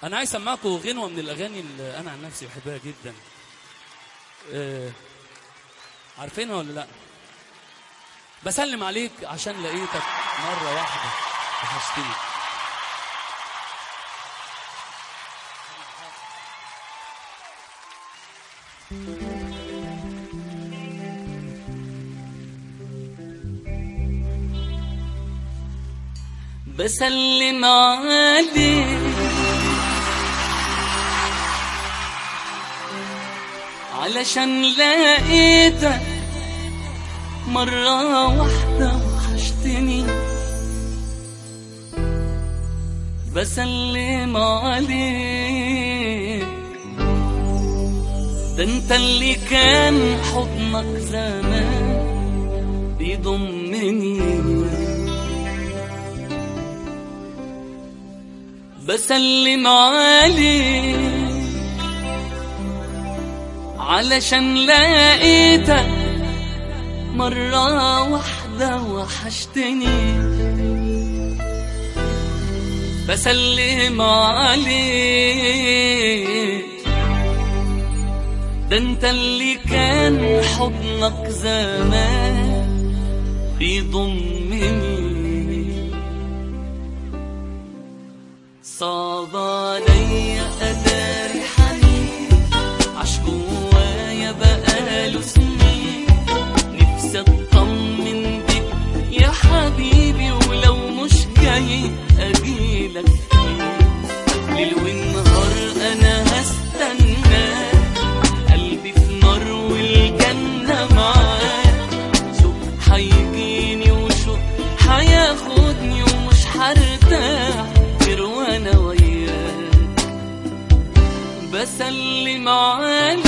انا عايز اسمعكم غنوه من الاغاني اللي انا عن نفسي بحبها جدا آه، عارفينها ولا لا بسلم عليك عشان لقيتك مره واحده وحشتني بسلم عليك علشان لقيتك مرة واحدة وحشتني بسلم عليك ده انت اللي كان حضنك زمان بيضمني بسلم عليك علشان لقيتك مرة واحدة وحشتني بسلم عليك ده انت اللي كان حضنك زمان بيضمني صعب عليا اداري حنين عش جوايا بقاله سنين نفسي اطمن بيك يا حبيبي ولو مش جاي اجيلك ليل ونهار انا هستناك قلبي في نار والجنة معاك شوف هيجيني وشوف هياخدني ومش هرتاح غير وانا وياك بسلم عليك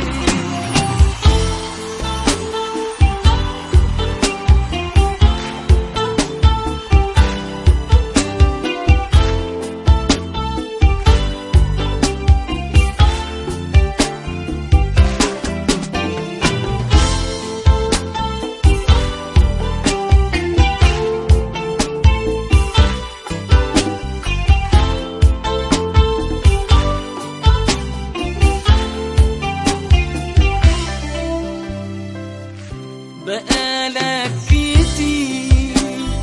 بقالك كتير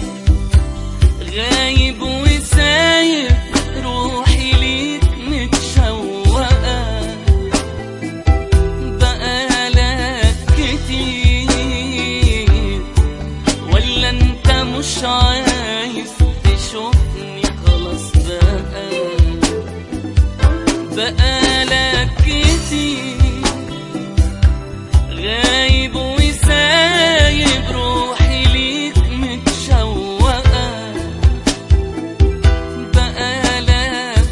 غايب وسايب روحي ليك متشوقة بقالك كتير ولا انت مش عايز تشوفني خلاص بقى بقالك كتير غايب وسايب روحي ليك متشوقة بقالك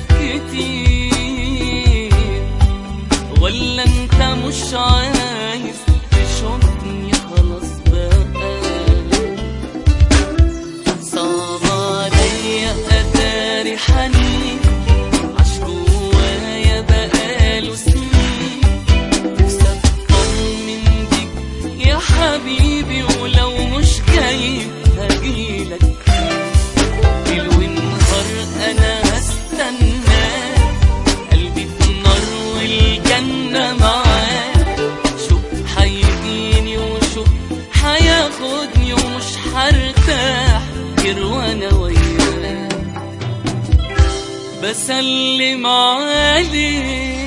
كتير ولا انت مش عايز تشوفني خلاص بقى صعب عليا اداري حنين عش جوايا بقاله سنين نفسي اطمن بيك يا حبيبي ولو مش جاي هجيلك ليل ونهار انا هستناك قلبي في النار والجنة معاك شوف هيجيني وشوف هياخدني ومش هرتاح غير وانا وياك بسلم عليك